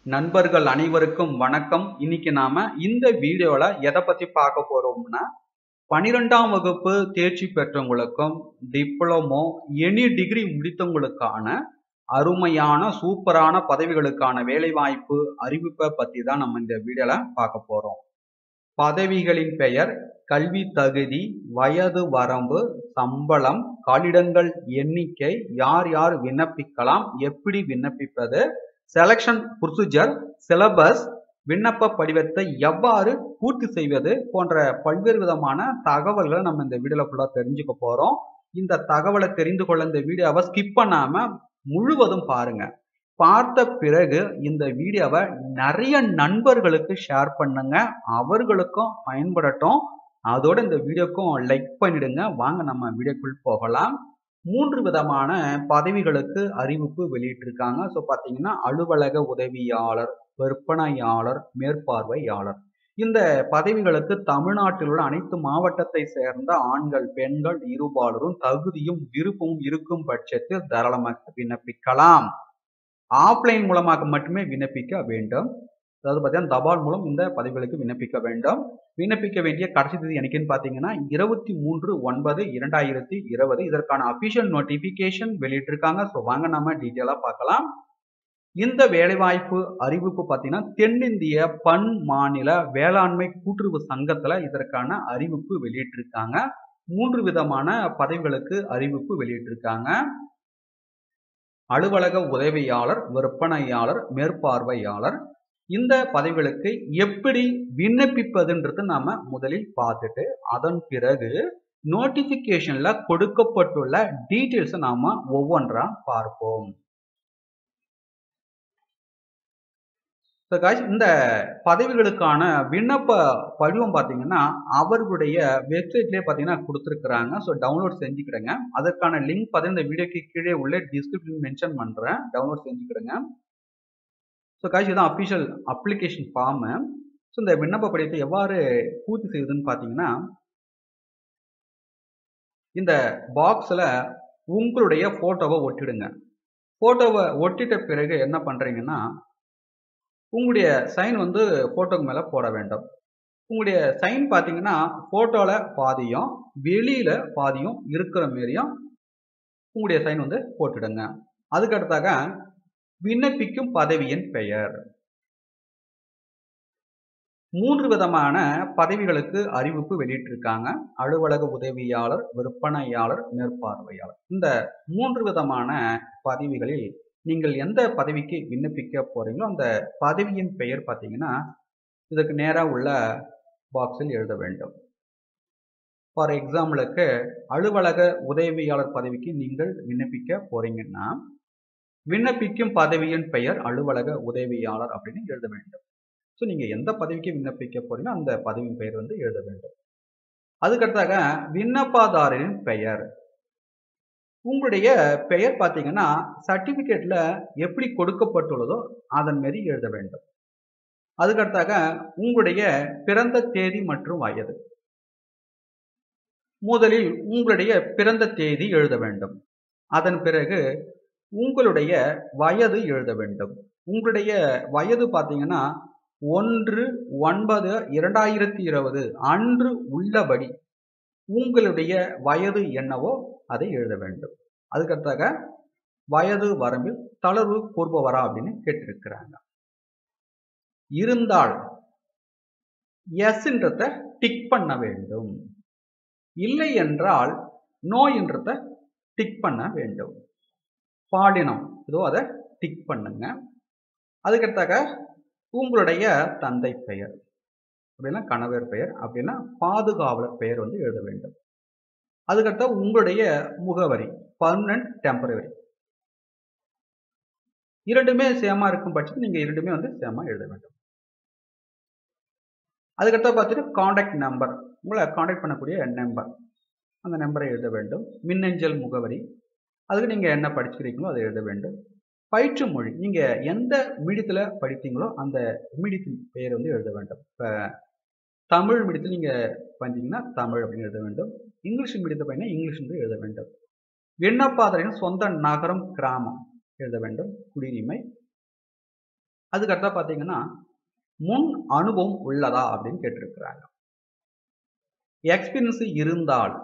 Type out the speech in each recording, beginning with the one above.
நண்பர்கள் அனைவருக்கும் வணக்கம் இன்னைக்கு நாம இந்த வீடியோல எதை பத்தி பார்க்க போறோம்னா பனிரெண்டாம் வகுப்பு தேர்ச்சி பெற்றவங்களுக்கும் டிப்ளமோ எனி டிகிரி முடித்தவங்களுக்கான அருமையான சூப்பரான பதவிகளுக்கான வேலைவாய்ப்பு அறிவிப்பை பத்தி தான் நம்ம இந்த வீடியோல பார்க்க போறோம் பதவிகளின் பெயர் கல்வி தகுதி வயது வரம்பு சம்பளம் காலிடங்கள் எண்ணிக்கை யார் யார் விண்ணப்பிக்கலாம் எப்படி விண்ணப்பிப்பது செலக்ஷன் ப்ரொசீஜர் சிலபஸ் விண்ணப்ப படிவத்தை எவ்வாறு பூர்த்தி செய்வது போன்ற பல்வேறு விதமான தகவல்களை நம்ம இந்த வீடியோல ஃபுல்லா தெரிஞ்சுக்க போறோம் இந்த தகவலை தெரிந்து கொள்ள இந்த வீடியோவை ஸ்கிப் பண்ணாம முழுவதும் பாருங்க பார்த்த பிறகு இந்த வீடியோவை நிறைய நண்பர்களுக்கு ஷேர் பண்ணுங்க அவர்களுக்கும் பயன்படட்டும் அதோட இந்த வீடியோக்கும் லைக் பண்ணிடுங்க வாங்க நம்ம வீடியோக்குள் போகலாம் மூன்று விதமான பதவிகளுக்கு அறிவிப்பு வெளியிட்டிருக்காங்க ஸோ பார்த்தீங்கன்னா அலுவலக உதவியாளர் விற்பனையாளர் மேற்பார்வையாளர் இந்த பதவிகளுக்கு தமிழ்நாட்டில் உள்ள அனைத்து மாவட்டத்தை சேர்ந்த ஆண்கள் பெண்கள் இருபாலரும் தகுதியும் விருப்பமும் இருக்கும் பட்சத்தில் தாராளமாக விண்ணப்பிக்கலாம் ஆஃப்லைன் மூலமாக மட்டுமே விண்ணப்பிக்க வேண்டும் அதாவது பார்த்தீங்கன்னா தபால் மூலம் இந்த பதவிகளுக்கு விண்ணப்பிக்க வேண்டும் விண்ணப்பிக்க வேண்டிய கடைசி தேதி எனக்குன்னு பார்த்தீங்கன்னா இருபத்தி மூன்று ஒன்பது இரண்டாயிரத்தி இருபது இதற்கான அபிஷியல் நோட்டிஃபிகேஷன் வெளியிட்டிருக்காங்க ஸோ வாங்க நம்ம டீட்டெயிலாக பார்க்கலாம் இந்த வேலைவாய்ப்பு அறிவிப்பு பார்த்தீங்கன்னா தென்னிந்திய பன் மாநில வேளாண்மை கூட்டுறவு சங்கத்தில் இதற்கான அறிவிப்பு வெளியிட்டிருக்காங்க மூன்று விதமான பதவிகளுக்கு அறிவிப்பு வெளியிட்டிருக்காங்க அலுவலக உதவியாளர் விற்பனையாளர் மேற்பார்வையாளர் இந்த பதவிகளுக்கு எப்படி விண்ணப்பிப்பதுன்றது நாம முதலில் பார்த்துட்டு அதன் பிறகு நோட்டிபிகேஷன்ல கொடுக்கப்பட்டுள்ள டீட்டெயில்ஸை நாம ஒவ்வொன்றா பார்ப்போம் இந்த பதவிகளுக்கான விண்ணப்ப படிவம் பார்த்தீங்கன்னா அவர்களுடைய வெப்சைட்லேயே பார்த்தீங்கன்னா கொடுத்துருக்குறாங்க ஸோ டவுன்லோட் செஞ்சுக்கிடுங்க அதற்கான லிங்க் பார்த்தீங்கன்னா இந்த வீடியோக்கு கீழே உள்ள டிஸ்கிரிப்ஷன் மென்ஷன் பண்ணுறேன் டவுன்லோட் செஞ்சுக்கிடுங்க ஸோ காய்ச்சி இதுதான் அஃபிஷியல் அப்ளிகேஷன் ஃபார்மு ஸோ இந்த விண்ணப்ப படிவத்தை எவ்வாறு பூர்த்தி செய்யுதுன்னு பார்த்தீங்கன்னா இந்த பாக்ஸில் உங்களுடைய ஃபோட்டோவை ஒட்டிடுங்க ஃபோட்டோவை ஒட்டிட்ட பிறகு என்ன பண்ணுறீங்கன்னா உங்களுடைய சைன் வந்து ஃபோட்டோக்கு மேலே போட வேண்டும் உங்களுடைய சைன் பார்த்தீங்கன்னா ஃபோட்டோவில் பாதியும் வெளியில் பாதியும் இருக்கிற மாரியும் உங்களுடைய சைன் வந்து போட்டுடுங்க அதுக்கடுத்தாக விண்ணப்பிக்கும் பதவியின் பெயர் மூன்று விதமான பதவிகளுக்கு அறிவிப்பு வெளியிட்டிருக்காங்க அலுவலக உதவியாளர் விற்பனையாளர் மேற்பார்வையாளர் இந்த மூன்று விதமான பதவிகளில் நீங்கள் எந்த பதவிக்கு விண்ணப்பிக்க போறீங்களோ அந்த பதவியின் பெயர் பார்த்தீங்கன்னா இதுக்கு நேராக உள்ள பாக்ஸில் எழுத வேண்டும் ஃபார் எக்ஸாம்பிளுக்கு அலுவலக உதவியாளர் பதவிக்கு நீங்கள் விண்ணப்பிக்க போறீங்கன்னா விண்ணப்பிக்கும் பதவியின் பெயர் அலுவலக உதவியாளர் அப்படின்னு எழுத வேண்டும் ஸோ நீங்கள் எந்த பதவிக்கு விண்ணப்பிக்க போறீங்களோ அந்த பதவியின் பெயர் வந்து எழுத வேண்டும் அதுக்கடுத்தாக விண்ணப்பதாரரின் பெயர் உங்களுடைய பெயர் பார்த்தீங்கன்னா சர்டிபிகேட்ல எப்படி கொடுக்கப்பட்டுள்ளதோ அதன் மாரி எழுத வேண்டும் அதுக்கடுத்தாக உங்களுடைய பிறந்த தேதி மற்றும் வயது முதலில் உங்களுடைய பிறந்த தேதி எழுத வேண்டும் அதன் பிறகு உங்களுடைய வயது எழுத வேண்டும் உங்களுடைய வயது பார்த்தீங்கன்னா ஒன்று ஒன்பது இரண்டாயிரத்தி இருபது அன்று உள்ளபடி உங்களுடைய வயது என்னவோ அதை எழுத வேண்டும் அதுக்கடுத்தாக வயது வரம்பில் தளர்வு கூறுபவரா அப்படின்னு கேட்டிருக்கிறாங்க இருந்தால் எஸ்ன்றத டிக் பண்ண வேண்டும் இல்லை என்றால் நோ என்றத டிக் பண்ண வேண்டும் பாலினம் இதோ அதை டிக் பண்ணுங்க அதுக்கடுத்தாக உங்களுடைய தந்தை பெயர் அப்படின்னா கணவர் பெயர் அப்படின்னா பாதுகாவலர் பெயர் வந்து எழுத வேண்டும் அதுக்கடுத்த உங்களுடைய முகவரி பர்மனன்ட் டெம்பரவரி இரண்டுமே சேமா இருக்கும் பட்சத்தில் நீங்க இரண்டுமே வந்து சேமா எழுத வேண்டும் அதுக்கடுத்த பார்த்துட்டு காண்டாக்ட் நம்பர் உங்களை காண்டாக்ட் பண்ணக்கூடிய நம்பர் அந்த நம்பரை எழுத வேண்டும் மின்னஞ்சல் முகவரி அதுக்கு நீங்க என்ன படிச்சுக்கிறீங்களோ அதை எழுத வேண்டும் பயிற்று மொழி நீங்க எந்த மீடியத்துல படித்தீங்களோ அந்த மீடியத்தின் பெயர் வந்து எழுத வேண்டும் இப்போ தமிழ் மீடியத்தில் நீங்க பார்த்தீங்கன்னா தமிழ் அப்படின்னு எழுத வேண்டும் இங்கிலீஷ் மீடியத்தை பார்த்தீங்கன்னா இங்கிலீஷ் என்று எழுத வேண்டும் விண்ணப்பாதரின் சொந்த நகரம் கிராமம் எழுத வேண்டும் குடியுரிமை அதுக்கு அடுத்தா பார்த்தீங்கன்னா முன் அனுபவம் உள்ளதா அப்படின்னு கேட்டிருக்கிறாங்க எக்ஸ்பீரியன்ஸ் இருந்தால்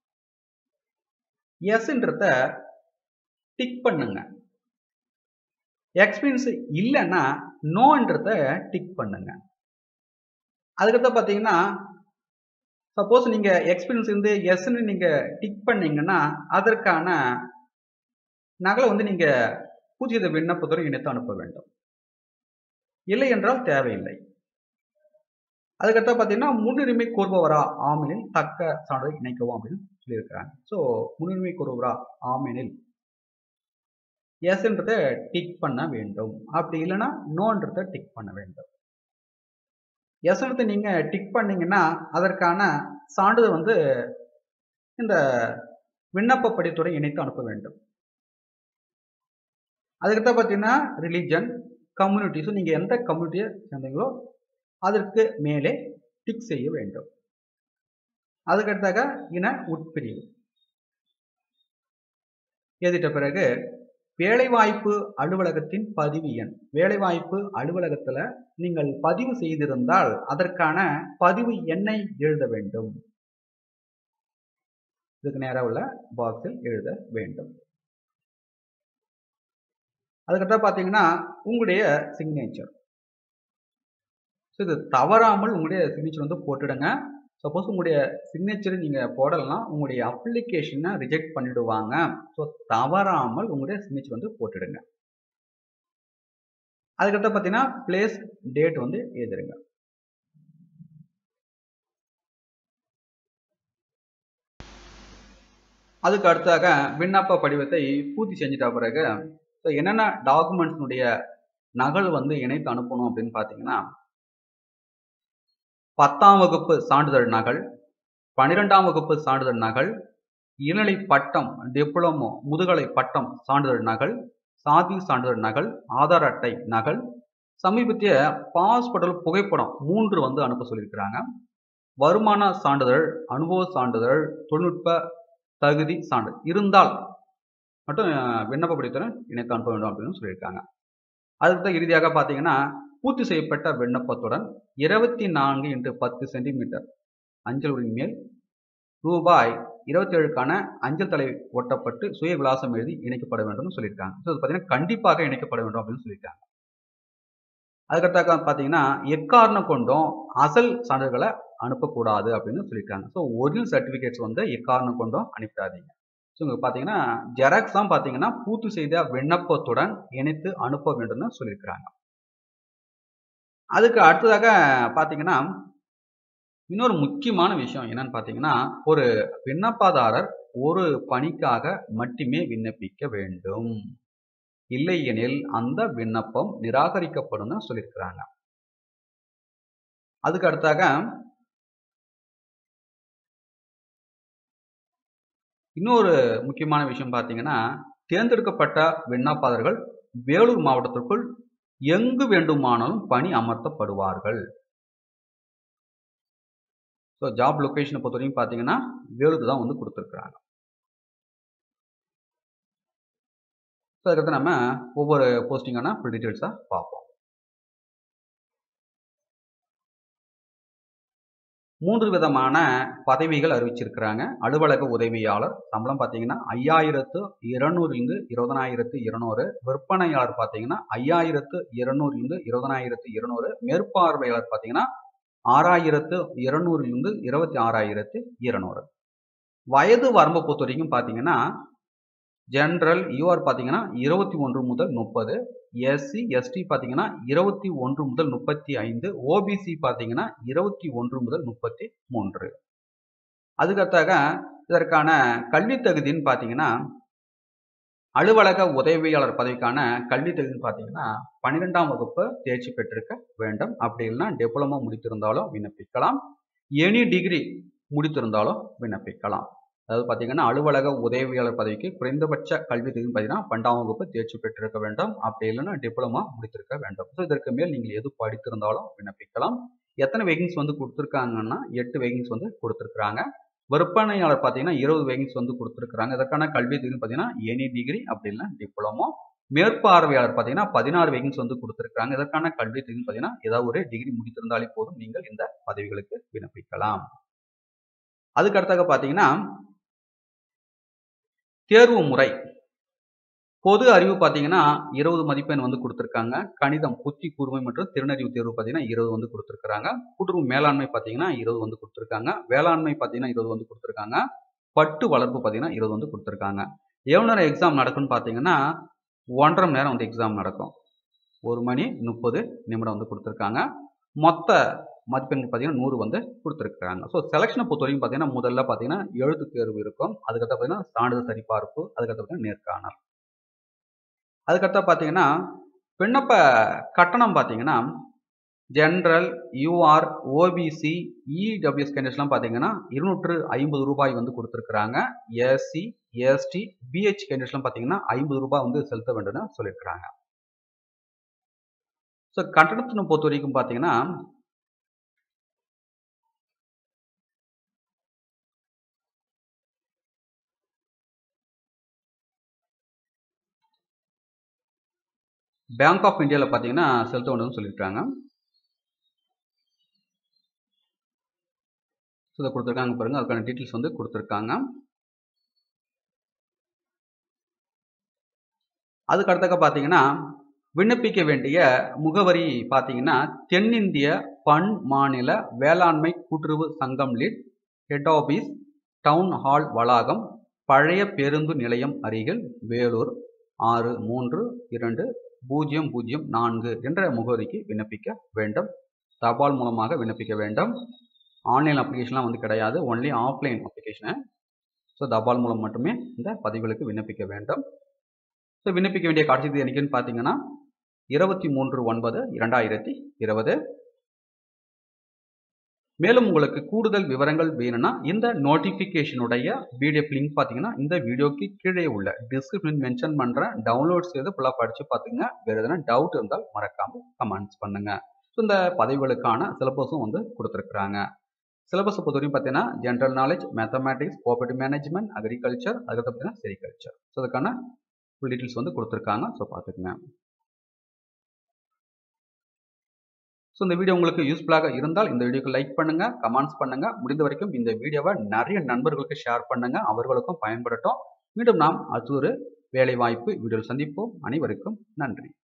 எஸ்ன்றத டிக் பண்ணுங்க எக்ஸ்பீரியன்ஸ் இல்லைன்னா நோன்றத டிக் பண்ணுங்க அதுக்கடுத்து பார்த்தீங்கன்னா சப்போஸ் நீங்க எக்ஸ்பீரியன்ஸ் இருந்து எஸ்ன்னு நீங்க டிக் பண்ணீங்கன்னா அதற்கான நகலை வந்து நீங்க பூஜ்ஜித விண்ணப்பத்துடன் இணைத்து அனுப்ப வேண்டும் இல்லை என்றால் தேவையில்லை அதுக்கடுத்து பார்த்தீங்கன்னா முன்னுரிமை கோருபவரா ஆமெனில் தக்க சான்றிதழ் இணைக்கவும் அப்படின்னு சொல்லியிருக்கிறாங்க ஸோ முன்னுரிமை கோருபவரா ஆமெனில் எஸ்ன்றதை டிக் பண்ண வேண்டும் அப்படி இல்லைன்னா நோன்றதை டிக் பண்ண வேண்டும் எஸ்ன்றதை நீங்க டிக் பண்ணீங்கன்னா அதற்கான சான்றிதழ் வந்து இந்த விண்ணப்ப படித்துறை இணைத்து அனுப்ப வேண்டும் அதுக்கடுத்த பார்த்தீங்கன்னா ரிலிஜன் கம்யூனிட்டி ஸோ நீங்கள் எந்த கம்யூனிட்டியை சேர்ந்தீங்களோ அதற்கு மேலே டிக் செய்ய வேண்டும் அதுக்கடுத்தாக இன உட்பிரிவு எழுதிட்ட பிறகு வேலைவாய்ப்பு அலுவலகத்தின் பதிவு எண் வேலைவாய்ப்பு அலுவலகத்தில் நீங்கள் பதிவு செய்திருந்தால் அதற்கான பதிவு எண்ணை எழுத வேண்டும் இதுக்கு நேராக உள்ள பாக்ஸில் எழுத வேண்டும் அதுக்கடுத்த பார்த்தீங்கன்னா உங்களுடைய சிக்னேச்சர் ஸோ இது தவறாமல் உங்களுடைய சிக்னேச்சர் வந்து போட்டுடுங்க சப்போஸ் உங்களுடைய சிக்னேச்சர் நீங்கள் போடலைன்னா உங்களுடைய அப்ளிகேஷனை ரிஜெக்ட் பண்ணிடுவாங்க ஸோ தவறாமல் உங்களுடைய சிக்னேச்சர் வந்து போட்டுடுங்க அதுக்கடுத்து பார்த்தீங்கன்னா பிளேஸ் டேட் வந்து எழுதிருங்க அதுக்கு அடுத்தாக விண்ணப்ப படிவத்தை பூர்த்தி செஞ்சிட்ட பிறகு ஸோ என்னென்ன டாக்குமெண்ட்ஸ்னுடைய நகல் வந்து இணைத்து அனுப்பணும் அப்படின்னு பார்த்தீங்கன்னா பத்தாம் வகுப்பு சான்றிதழ் நகல் பன்னிரெண்டாம் வகுப்பு சான்றிதழ் நகல் இளநிலை பட்டம் டிப்ளமோ முதுகலை பட்டம் சான்றிதழ் நகல் சாதி சான்றிதழ் நகல் ஆதார் அட்டை நகல் சமீபத்திய பாஸ்போர்ட் புகைப்படம் மூன்று வந்து அனுப்ப சொல்லியிருக்கிறாங்க வருமான சான்றிதழ் அனுபவ சான்றிதழ் தொழில்நுட்ப தகுதி சான்றிதழ் இருந்தால் மட்டும் விண்ணப்ப படித்துடன் இணைத்து அனுப்ப வேண்டும் அப்படின்னு சொல்லியிருக்காங்க அதுக்கு இறுதியாக பார்த்தீங்கன்னா பூர்த்தி செய்யப்பட்ட விண்ணப்பத்துடன் இருபத்தி நான்கு இன்ட்டு பத்து சென்டிமீட்டர் அஞ்சல் உரின் மேல் ரூபாய் இருபத்தி ஏழுக்கான அஞ்சல் தலை ஒட்டப்பட்டு சுய விலாசம் எழுதி இணைக்கப்பட வேண்டும் சொல்லியிருக்காங்க ஸோ பார்த்தீங்கன்னா கண்டிப்பாக இணைக்கப்பட வேண்டும் அப்படின்னு சொல்லியிருக்காங்க அதுக்கடுத்தாக பார்த்தீங்கன்னா எக்காரணம் கொண்டும் அசல் சான்றிதழ்களை அனுப்பக்கூடாது அப்படின்னு சொல்லியிருக்காங்க ஸோ ஒரிஜினல் சர்டிஃபிகேட்ஸ் வந்து எக்காரணம் கொண்டும் அனுப்பிடாதீங்க ஸோ இங்கே பார்த்தீங்கன்னா ஜெராக்ஸ் தான் பார்த்தீங்கன்னா பூர்த்தி செய்த விண்ணப்பத்துடன் இணைத்து அனுப்ப வேண்டும்னு சொல்லியிருக்கிறாங்க அதுக்கு அடுத்ததாக பார்த்தீங்கன்னா இன்னொரு முக்கியமான விஷயம் என்னன்னு பார்த்தீங்கன்னா ஒரு விண்ணப்பதாரர் ஒரு பணிக்காக மட்டுமே விண்ணப்பிக்க வேண்டும் இல்லை எனில் அந்த விண்ணப்பம் நிராகரிக்கப்படும் சொல்லியிருக்கிறாங்க அதுக்கு அடுத்தாக இன்னொரு முக்கியமான விஷயம் பார்த்தீங்கன்னா தேர்ந்தெடுக்கப்பட்ட விண்ணப்பதாரர்கள் வேலூர் மாவட்டத்திற்குள் எங்கு வேண்டுமானாலும் பணி அமர்த்தப்படுவார்கள் ஸோ ஜாப் லொக்கேஷனை பொறுத்த வரைக்கும் பார்த்தீங்கன்னா வேலூர் தான் வந்து கொடுத்துருக்குறாங்க ஸோ அதுக்கடுத்து நம்ம ஒவ்வொரு போஸ்டிங்கான ஃபுல் டீட்டெயில்ஸாக பார்ப்போம் மூன்று விதமான பதவிகள் அறிவிச்சிருக்கிறாங்க அலுவலக உதவியாளர் சம்பளம் பார்த்தீங்கன்னா ஐயாயிரத்து இருநூறுலேருந்து இருபதனாயிரத்து இருநூறு விற்பனையாளர் பார்த்தீங்கன்னா ஐயாயிரத்து இருநூறுலேருந்து இருபதனாயிரத்து இருநூறு மேற்பார்வையாளர் பார்த்தீங்கன்னா ஆறாயிரத்து இருநூறுலேருந்து இருபத்தி ஆறாயிரத்து இருநூறு வயது வரம்பு பொறுத்த வரைக்கும் பார்த்தீங்கன்னா ஜென்ரல் யூஆர் பார்த்தீங்கன்னா இருபத்தி ஒன்று முதல் முப்பது எஸ்சி எஸ்டி பார்த்தீங்கன்னா இருபத்தி ஒன்று முதல் முப்பத்தி ஐந்து ஓபிசி பார்த்தீங்கன்னா இருபத்தி ஒன்று முதல் முப்பத்தி மூன்று அதுக்கடுத்தாக இதற்கான கல்வி தகுதின்னு பார்த்தீங்கன்னா அலுவலக உதவியாளர் பதவிக்கான கல்வி தகுதின்னு பார்த்தீங்கன்னா பன்னிரெண்டாம் வகுப்பு தேர்ச்சி பெற்றிருக்க வேண்டும் அப்படி இல்லைன்னா டிப்ளமோ முடித்திருந்தாலும் விண்ணப்பிக்கலாம் எனி டிகிரி முடித்திருந்தாலும் விண்ணப்பிக்கலாம் அதாவது பார்த்தீங்கன்னா அலுவலக உதவியாளர் பதவிக்கு குறைந்தபட்ச கல்வி தகுதி பார்த்தீங்கன்னா பன்னெண்டாம் வகுப்பு தேர்ச்சி பெற்றிருக்க வேண்டும் அப்படி இல்லைன்னா டிப்ளமா முடித்திருக்க வேண்டும் ஸோ இதற்கு மேல் நீங்கள் எது படித்திருந்தாலும் விண்ணப்பிக்கலாம் எத்தனை வேகன்ஸ் வந்து கொடுத்துருக்காங்கன்னா எட்டு வேகன்ஸ் வந்து கொடுத்துருக்குறாங்க விற்பனையாளர் பார்த்தீங்கன்னா இருபது வேகன்ஸ் வந்து கொடுத்துருக்குறாங்க இதற்கான கல்வி தகுதி பார்த்தீங்கன்னா எனி டிகிரி அப்படி இல்லைன்னா டிப்ளமோ மேற்பார்வையாளர் பார்த்தீங்கன்னா பதினாறு வேகன்ஸ் வந்து கொடுத்துருக்காங்க இதற்கான கல்வி தகுதி பார்த்தீங்கன்னா ஏதாவது ஒரு டிகிரி முடித்திருந்தாலே போதும் நீங்கள் இந்த பதவிகளுக்கு விண்ணப்பிக்கலாம் அதுக்கு அடுத்தாக பார்த்தீங்கன்னா தேர்வு முறை பொது அறிவு பார்த்தீங்கன்னா இருபது மதிப்பெண் வந்து கொடுத்துருக்காங்க கணிதம் புத்தி கூர்மை மற்றும் திறனறிவு தேர்வு பார்த்தீங்கன்னா இருபது வந்து கொடுத்துருக்காங்க கூட்டுறவு மேலாண்மை பார்த்தீங்கன்னா இருபது வந்து கொடுத்துருக்காங்க வேளாண்மை பார்த்தீங்கன்னா இருபது வந்து கொடுத்துருக்காங்க பட்டு வளர்ப்பு பார்த்தீங்கன்னா இருபது வந்து கொடுத்துருக்காங்க எவ்வளோ நேரம் எக்ஸாம் நடக்கும்னு பார்த்தீங்கன்னா ஒன்றரை மணி நேரம் வந்து எக்ஸாம் நடக்கும் ஒரு மணி முப்பது நிமிடம் வந்து கொடுத்துருக்காங்க மொத்த மதிப்பெண்கள் பார்த்தீங்கன்னா நூறு வந்து கொடுத்துருக்காங்க ஸோ செலெக்ஷனை பொறுத்த வரைக்கும் பார்த்தீங்கன்னா முதல்ல பார்த்தீங்கன்னா எழுத்து தேர்வு இருக்கும் அதுக்கடுத்து பார்த்தீங்கன்னா சான்றிதழ் சரிபார்ப்பு அதுக்கடுத்து பார்த்தீங்கன்னா நேர்காணல் அதுக்கடுத்து பார்த்தீங்கன்னா விண்ணப்ப கட்டணம் பார்த்தீங்கன்னா ஜென்ரல் யூஆர் ஓபிசி இடபிள்யூஎஸ் கேண்டிடேட்ஸ்லாம் பார்த்தீங்கன்னா இருநூற்று ஐம்பது ரூபாய் வந்து கொடுத்துருக்குறாங்க எஸ்சி எஸ்டி பிஹெச் கேண்டிடேட்ஸ்லாம் பார்த்தீங்கன்னா ஐம்பது ரூபாய் வந்து செலுத்த வேண்டும்னு சொல்லியிருக்கிறாங்க ஸோ கட்டணத்தினை பொறுத்த வரைக்கும் பார்த்தீங்கன்னா பேங்க் ஆஃப் இந்தியாவில் பார்த்தீங்கன்னா செலுத்த வேண்டும்னு சொல்லியிருக்காங்க ஸோ இதை கொடுத்துருக்காங்க பாருங்க அதுக்கான டீட்டெயில்ஸ் வந்து கொடுத்துருக்காங்க அதுக்கு அடுத்தக்க பார்த்தீங்கன்னா விண்ணப்பிக்க வேண்டிய முகவரி பார்த்தீங்கன்னா தென்னிந்திய பன் மாநில வேளாண்மை கூட்டுறவு சங்கம் Ltd head office town hall வளாகம் பழைய பேருந்து நிலையம் அருகில் வேலூர் ஆறு மூன்று இரண்டு பூஜ்ஜியம் பூஜ்ஜியம் நான்கு என்ற முகவரிக்கு விண்ணப்பிக்க வேண்டும் தபால் மூலமாக விண்ணப்பிக்க வேண்டும் ஆன்லைன் அப்ளிகேஷன்லாம் வந்து கிடையாது ஒன்லி ஆஃப்லைன் அப்ளிகேஷனு ஸோ தபால் மூலம் மட்டுமே இந்த பதிவுகளுக்கு விண்ணப்பிக்க வேண்டும் ஸோ விண்ணப்பிக்க வேண்டிய கடைசி தேதி என்னைக்குன்னு பார்த்தீங்கன்னா இருபத்தி மூன்று ஒன்பது இரண்டாயிரத்தி இருபது மேலும் உங்களுக்கு கூடுதல் விவரங்கள் வேணும்னா இந்த நோட்டிஃபிகேஷனுடைய பிடிஎஃப் லிங்க் பார்த்தீங்கன்னா இந்த வீடியோக்கு கீழே உள்ள டிஸ்கிரிப்ஷன் மென்ஷன் பண்ணுறேன் டவுன்லோட் செய்து ஃபுல்லாக படித்து பார்த்துங்க வேறு எதனா டவுட் இருந்தால் மறக்காமல் கமெண்ட்ஸ் பண்ணுங்க ஸோ இந்த பதவிகளுக்கான சிலபஸும் வந்து கொடுத்துருக்குறாங்க சிலபஸ் பொறுத்தவரைக்கும் பார்த்தீங்கன்னா general knowledge mathematics cooperative management agriculture அதுக்கப்புறம் பார்த்தீங்கன்னா செரிகல்ச்சர் ஸோ அதுக்கான ஃபுல் டீட்டெயில்ஸ் வந்து கொடுத்துருக்காங்க ஸோ பார்த்துக்குங்க ஸோ இந்த வீடியோ உங்களுக்கு யூஸ்ஃபுல்லாக இருந்தால் இந்த வீடியோக்கு லைக் பண்ணுங்க கமெண்ட்ஸ் பண்ணுங்க முடிந்த வரைக்கும் இந்த வீடியோவை நிறைய நண்பர்களுக்கு ஷேர் பண்ணுங்க அவர்களுக்கும் பயன்படட்டும் மீண்டும் நாம் அடுத்த ஒரு வேலை வாய்ப்பு வீடியோவில் சந்திப்போம் அனைவருக்கும் நன்றி